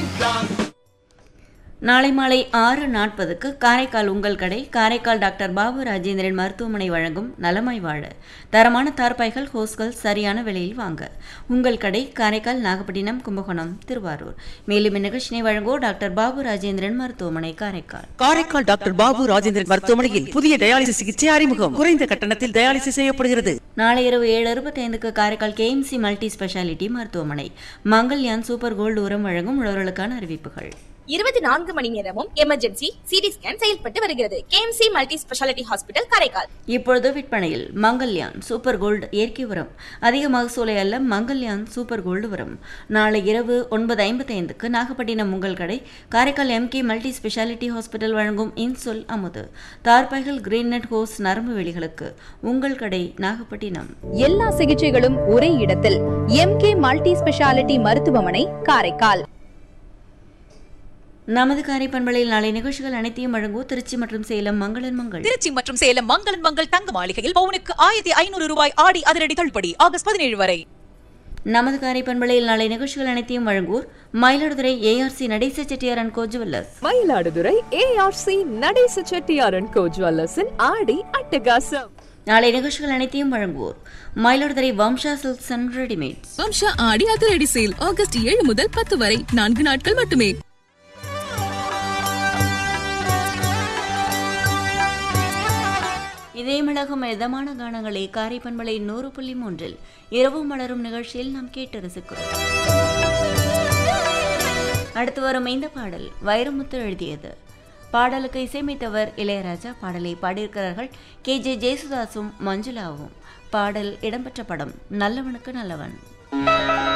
நாளை மாலை ஆறு நாற்பதுக்கு காரைக்கால் உங்கள் கடை காரைக்கால் டாக்டர் பாபு ராஜேந்திரன் மருத்துவமனை வழங்கும் நலமாய் வாழ தரமான தார்பாய்கள் ஹோஸ்கள் சரியான விலையில் வாங்க உங்கள் கடை காரைக்கால் நாகப்பட்டினம் கும்பகோணம் திருவாரூர் மேலும் இந்நிகழ்ச்சியை வழங்குவோர் டாக்டர் பாபு ராஜேந்திரன் மருத்துவமனை காரைக்கால் காரைக்கால் டாக்டர் பாபு ராஜேந்திரன் மருத்துவமனையில் புதிய டயாலிசிஸ் சிகிச்சை அறிமுகம் குறைந்த கட்டணத்தில் டயாலிசிஸ் செய்யப்படுகிறது நாளை இரவு ஏழு அறுபத்தைந்துக்கு காரைக்கால் கேஎம்சி மல்டி ஸ்பெஷாலிட்டி மருத்துவமனை மங்கல்யான் சூப்பர் கோல்டு உரம் வழங்கும் உழவர்களுக்கான அறிவிப்புகள் இருபத்தி நான்கு மணி நேரமும் எமர்ஜென்சி சிடி ஸ்கேன் செயல்பட்டு வருகிறது KMC multi speciality hospital Karaikal இப்பொழுது விற்பனையில் மங்கல்யான் சூப்பர் கோல்டு இயற்கை உரம் அதிக மகசூலை அல்ல மங்கல்யான் சூப்பர் கோல்டு உரம் நாளை இரவு ஒன்பது ஐம்பத்தைந்துக்கு நாகப்பட்டினம் உங்கள் கடை Karaikal MK multi speciality hospital வழங்கும் இன்சொல் அமுது தார்பாய்கள் கிரீன் நெட் ஹோஸ் நரம்பு வெளிகளுக்கு உங்கள் கடை நாகப்பட்டினம் எல்லா சிகிச்சைகளும் ஒரே இடத்தில் எம்கே மல்டி ஸ்பெஷாலிட்டி மருத்துவமனை காரைக்கால் நமது காரை பண்பலையில் நாளை நிகழ்ச்சிகள் அனைத்தையும் வழங்குவோம் திருச்சி மற்றும் சேலம் மங்களன் மங்கள் திருச்சி மற்றும் சேலம் மங்களன் மங்கள் தங்க மாளிகையில் பவுனுக்கு ஆயிரத்தி ஐநூறு ரூபாய் ஆடி அதிரடி தள்ளுபடி ஆகஸ்ட் பதினேழு வரை நமது காரை பண்பலையில் நாளை நிகழ்ச்சிகள் அனைத்தையும் வழங்குவோர் Mayiladuthurai ARC Nadesa Chettiar and co jewellers Mayiladuthurai ARC Nadesa செட்டியாரன் கோ ஜுவல்லர்ஸின் ஆடி அட்டகாசம் நாளை நிகழ்ச்சிகள் அனைத்தையும் வழங்குவோர் Mayiladuthurai Vamsa silks and readymades Vamsa Aadi அதிரடி சேல் ஆகஸ்ட் ஏழு முதல் பத்து வரை நான்கு நாட்கள் மட்டுமே இதே மிளகும் மிதமான கானங்களை காரை பண்பலை நூறு புள்ளி மூன்றில் இரவு மலரும் நிகழ்ச்சியில் நாம் கேட்டு ரசிக்கிறோம் அடுத்து வரும் இந்த பாடல் வைரமுத்து எழுதியது பாடலுக்கு இசையமைத்தவர் இளையராஜா பாடலை பாடியிருக்கிறார்கள் கே ஜே ஜெயசுதாசும் மஞ்சுளாவும் பாடல் இடம்பெற்ற படம் நல்லவனுக்கு நல்லவன்